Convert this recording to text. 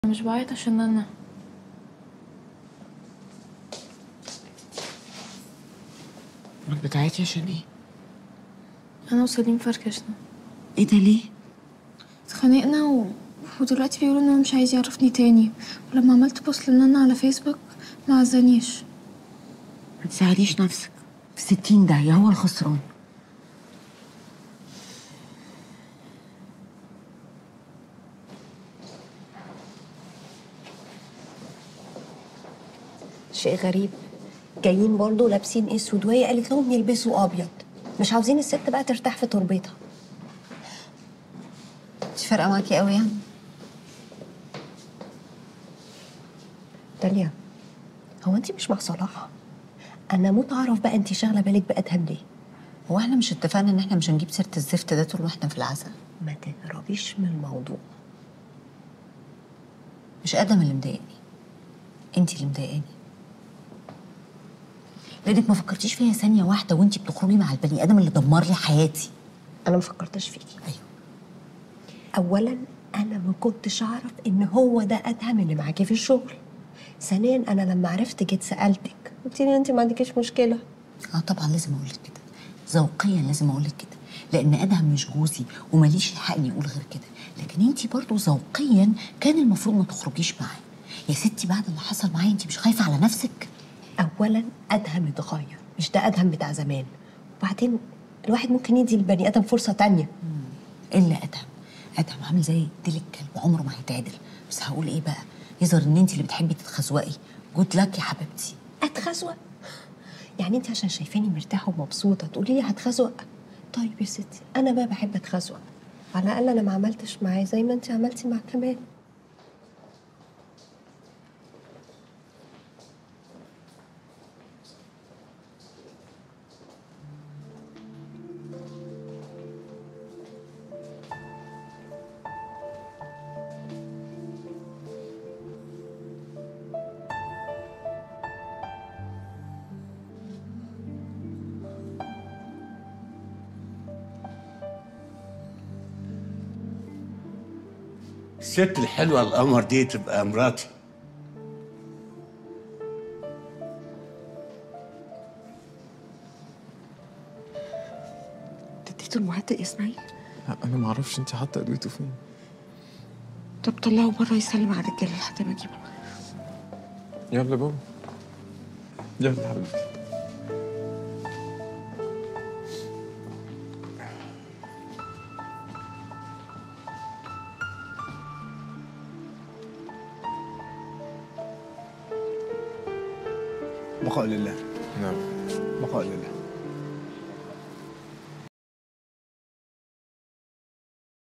أنا مش بعيط عشان انا امال بتعيطي عشان ايه؟ انا وسليم فركشنا ايه ده ليه؟ اتخانقنا و... ودلوقتي بيقولوا ان هو مش عايز يعرفني تاني ولما عملت بوست لنانا على فيسبوك ما عزانيش ما تزعليش نفسك في ستين داهية هو الخسران شيء غريب جايين برضه لابسين اسود وهي قالت لهم يلبسوا ابيض مش عاوزين الست بقى ترتاح في تربتها مش فارقه معاكي قوي يعني داليا هو انت مش مع صلاح انا موت اعرف بقى انت شاغله بالك بادهم ليه هو احنا مش اتفقنا ان احنا مش هنجيب سيره الزفت ده طول ما احنا في العزاء ما تهربيش من الموضوع مش ادم اللي مضايقني انت اللي مضايقاني لانك ما فكرتيش فيا ثانيه واحده وانت بتخرجي مع البني ادم اللي دمر لي حياتي انا ما فكرتش فيكي ايوه اولا انا ما كنتش اعرف ان هو ده ادهم اللي معاكي في الشغل ثانيا انا لما عرفت جيت سالتك قلت لي انت ما عندكيش مشكله اه طبعا لازم اقول لك كده ذوقيا لازم اقول لك كده لان ادهم مش جوزي وماليش الحق اني اقول غير كده لكن انت برضو ذوقيا كان المفروض ما تخرجيش معاه يا ستي بعد اللي حصل معايا انت مش خايفه على نفسك اولا ادهم اتغير مش ده ادهم بتاع زمان وبعدين الواحد ممكن يدي للبني ادم فرصه تانية الا ادهم ادهم عامل زي ديل الكلب عمره ما هيتعدل بس هقول ايه بقى يظهر ان انت اللي بتحبي تتخزوقي جود لك يا حبيبتي اتخزوق يعني انت عشان شايفاني مرتاحه ومبسوطه تقولي لي هتخزوق طيب يا ستي انا بقى بحب اتخزوق على الاقل انا ما عملتش معاه زي ما انت عملتي مع كمال الست الحلوة القمر دي تبقى مراتي اديته المهدئ يا اسماعيل لا انا ما اعرفش انت حاطه ادويته فين طب طلعه بره يسلم على الرجاله لحد ما اجيبه يلا بابا يلا حبيبتي بقاء لله نعم بقاء لله